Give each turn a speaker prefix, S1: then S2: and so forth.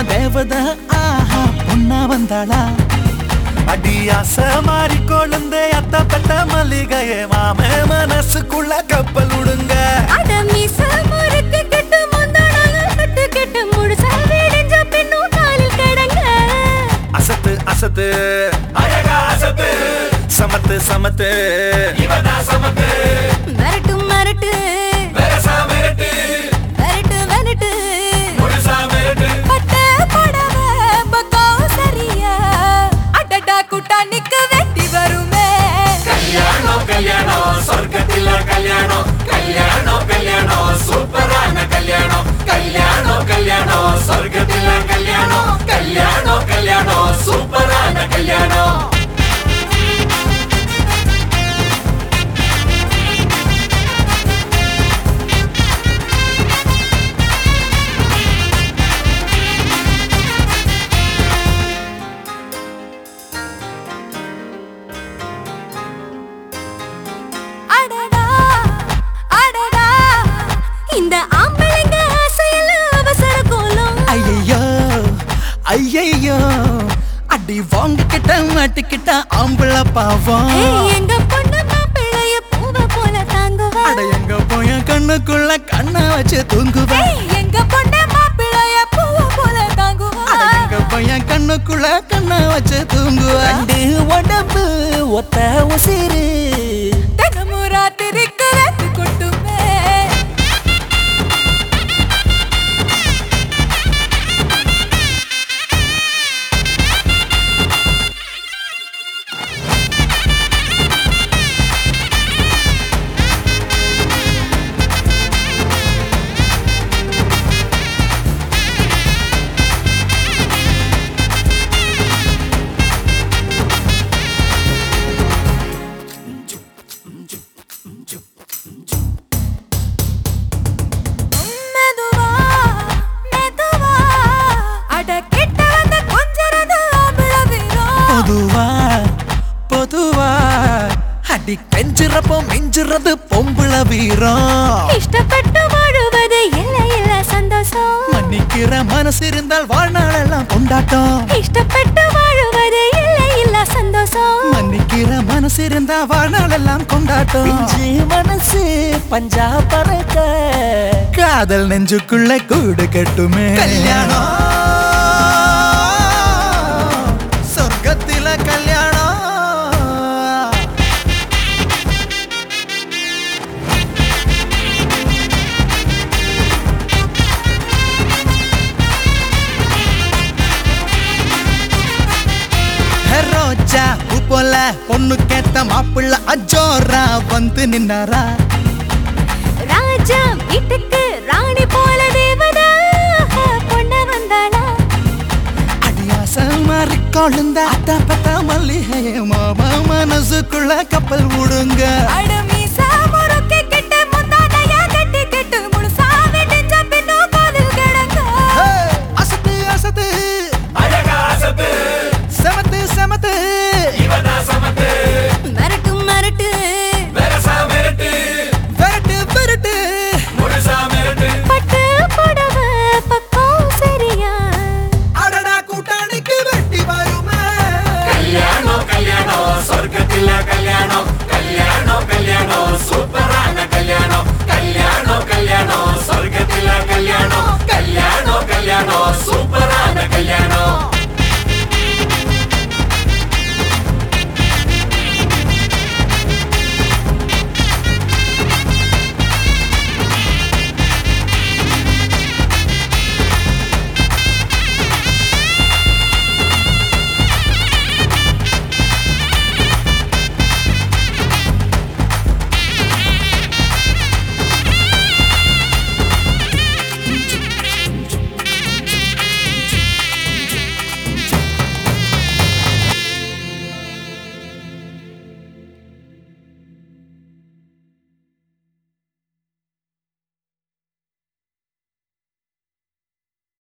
S1: தேவத ஆஹா பொண்ணா வந்தாளா அடி ஆசை மாறி கொழுந்து அத்த பெட்ட மல்லிகையே மாமே மனசுக்குள்ள கப்பல் விடுங்க
S2: அட மீச முறுக்கு கெட்டு முந்தானாலும் கட்டு கெட்டு முழுசா விடிஞ்ச பின்னும் காலில் கிடங்க
S1: அசத்து அசத்து அழகா அசத்து சமத்து சமத்து இவதான் சமத்து
S2: மிரட்டு மிரட்டு
S1: வெரசா மிரட்டு
S2: மிரட்டு மிரட்டு
S1: முழுசா மிரட்டு
S2: பட்ட புடவை பக்கம் சரியா அடடா கூட்டானிக்கு வெட்டி வருமே
S1: கல்யாணம் கல்யாணம் சொர்க்கத்தில கல்யாணம் கல்யாணம் கல்யாணம் சூப்பரான கல்யாணம் கல்யாணம் கல்யாணம் சொர்க்கத்தில கல்யாணம் கல்யாணம் கல்யாணம் சூப்பரான கல்யாணம்
S2: அடடா அடடா இந்த ஆம்பளைங்க ஆசையெல்லாம் அவசர கோலம்
S1: ஐயையோ ஐயையோ அடி வாங்கிக்கிட்ட மாட்டிக்கிட்ட ஆம்பளை பாவம்
S2: ஏய், எங்க பொண்ணு மாப்பிள்ளைய பூவை போல தாங்குவா
S1: அட எங்க போய கண்ணுக்குள்ள கண்ணை வச்சு தூங்குவ
S2: ஏய், எங்க பொண்ணு மாப்பிள்ளைய பூவை போல தாங்குவா
S1: அட எங்க போய கண்ணுக்குள்ள கண்ணை வச்சு தூங்குவ அண்டு உடம்பு ஒத்த உசிறு
S2: தினமும் ராத்திரிக்கு ரத்து கொட்டுமே மெதுவா மெதுவா அட கிட்ட வந்து கொஞ்சறது ஆம்பளை வீரம்
S1: பொதுவா பொதுவா அடி கெஞ்சுறப்போ மிஞ்சுறது பொம்பளை வீரம்
S2: இஷ்டப்பட்டு வாழுவது இல்ல இல்ல சந்தோஷம்
S1: மன்னிக்கிற மனசு இருந்தால் வாழ்நாள் எல்லாம் கொண்டாட்டம்
S2: இஷ்டப்பட்டு வாழுவது இல்ல இல்ல சந்தோஷம்
S1: மன்னிக்கிற மனசு இருந்தா வாழ்நாள் எல்லாம் கொண்டாட்டம் பிஞ்சு மனசு பஞ்சா பறக்க காதல் நெஞ்சுக்குள்ள கூடு கட்டுமே கல்யாணம் சொர்க்கத்தில கல்யாணம் ஹே ரோஜா பூ போல பொண்ணு கேட்ட மாப்பிள்ள அஜோரா வந்து நின்னாரா
S2: ராஜா வீட்டுக்கு ராணி போல தேவதா பொண்ண வந்தாளா
S1: அடியாச மாறி கொழுந்த அத்த பத்த மல்லிகையே மாமா மனசுக்குள்ள கப்பல் விடுங்க
S2: அடமி